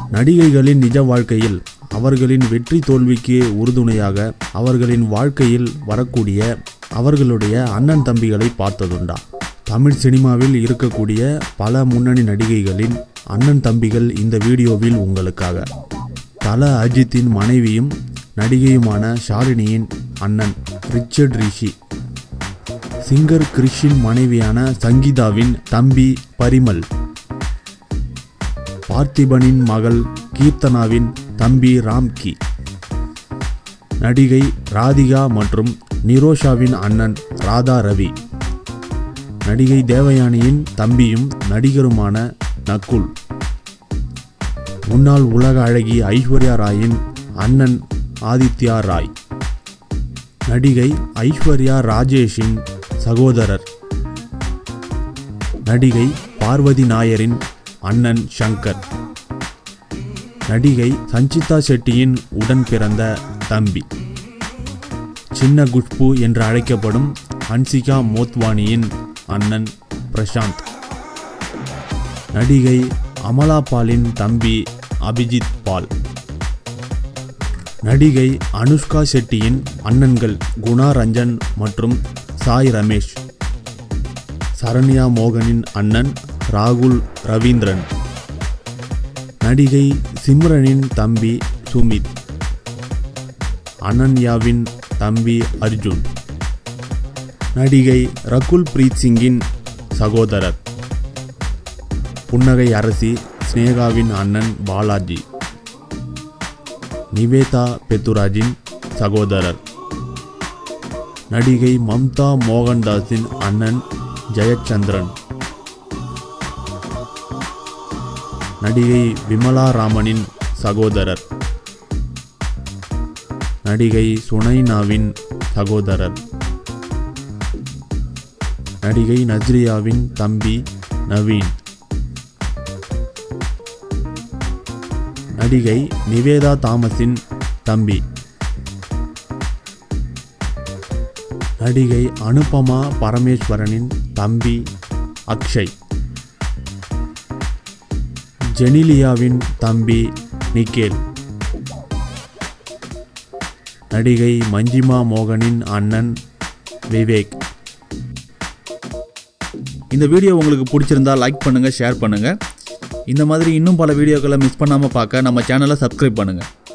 நடிகைகளின் நிஜ வாழ்க்கையில் அவர்களின் வெற்றி தோல்விக்கு உறுதுணையாக அவர்களின் வாழ்க்கையில் வரக்கூடிய அவர்களுடைய அண்ணன் தம்பிகளை பார்த்ததுண்டா தமிழ் சினிமாவில் இருக்கக்கூடிய பல முன்னணி நடிகைகளின் அண்ணன் தம்பிகள் இந்த வீடியோவில் உங்களுக்காக தல அஜித்தின் மனைவியும் நடிகையுமான ஷாலினியின் அண்ணன் ரிச்சர்ட் ரிஷி சிங்கர் கிறிஷின் மனைவியான சங்கீதாவின் தம்பி பரிமல் பார்த்திபனின் மகள் கீர்த்தனாவின் தம்பி ராம்கி நடிகை ராதிகா மற்றும் நிரோஷாவின் அண்ணன் ராதா ரவி நடிகை தேவயானியின் தம்பியும் நடிகருமான நக்குல் முன்னாள் உலக அழகி ஐஸ்வர்யா ராயின் அண்ணன் ஆதித்யா ராய் நடிகை ஐஸ்வர்யா ராஜேஷின் சகோதரர் நடிகை பார்வதி நாயரின் அண்ணன் சங்கர் நடிகை சஞ்சிதா செட்டியின் உடன் பிறந்த தம்பி சின்ன குஷ்பு என்று அழைக்கப்படும் ஹன்சிகா மோத்வானியின் அண்ணன் பிரசாந்த் நடிகை அமலா பாலின் தம்பி அபிஜித் பால் நடிகை அனுஷ்கா செட்டியின் அண்ணன்கள் குணா ரஞ்சன் மற்றும் சாய் ரமேஷ் சரண்யா மோகனின் அண்ணன் ராகுல் ரவீந்திரன் நடிகை சிம்ரனின் தம்பி சுமித் அனன்யாவின் தம்பி அர்ஜுன் நடிகை ரகுல் பிரீத் சிங்கின் சகோதரர் புன்னகை அரசி ஸ்னேகாவின் அண்ணன் பாலாஜி நிவேதா பெத்துராஜின் சகோதரர் நடிகை மம்தா மோகன்தாஸின் அண்ணன் ஜெயச்சந்திரன் நடிகை விமலா ராமனின் சகோதரர் நடிகை சுனைனாவின் சகோதரர் நடிகை நஸ்ரியாவின் தம்பி நவீன் நடிகை நிவேதா தாமஸின் தம்பி நடிகை அனுபமா பரமேஸ்வரனின் தம்பி அக்ஷய் ஜெனிலியாவின் தம்பி நிக்கேல் நடிகை மஞ்சிமா மோகனின் அண்ணன் விவேக் இந்த வீடியோ உங்களுக்கு பிடிச்சிருந்தா லைக் பண்ணுங்கள் ஷேர் பண்ணுங்கள் இந்த மாதிரி இன்னும் பல வீடியோக்களை மிஸ் பண்ணாமல் பார்க்க நம்ம சேனலை சப்ஸ்கிரைப் பண்ணுங்கள்